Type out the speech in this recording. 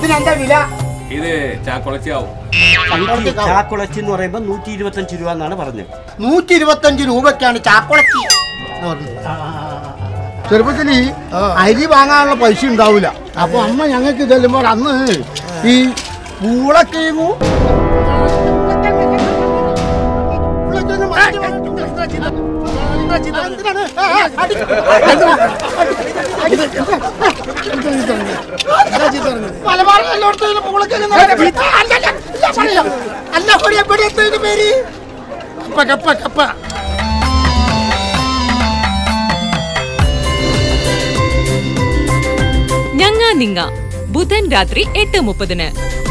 ഇതിന് എന്താ വില ഇത് ചാക്കുളച്ചാവും ചാക്കുളച്ചി കാവ്. ചാക്കുളച്ചി എന്ന് പറയുമ്പോൾ നൂറ്റി ഇരുപത്തഞ്ച് രൂപ എന്നാണ് പറഞ്ഞത് നൂറ്റി ഇരുപത്തഞ്ച് രൂപയ്ക്കാണ് ചാക്കുളച്ചി എന്ന് പറഞ്ഞത്. ചെറുപ്പത്തിൽ അരി വാങ്ങാനുള്ള പൈസ ഉണ്ടാവില്ല അപ്പൊ അമ്മ ഞങ്ങൾക്ക് ചെല്ലുമ്പോൾ അന്ന് ഈ പൂളക്കിഴങ്ങു മലബാറിൽ എല്ലായിടത്തും പൂളക്കിഴങ്ങ് അല്ല എവിടെയത്തെ പേര് കപ്പ കപ്പ കപ്പ ഞങ്ങാ നിങ്ങ ബുധൻ രാത്രി എട്ട് മുപ്പതിന്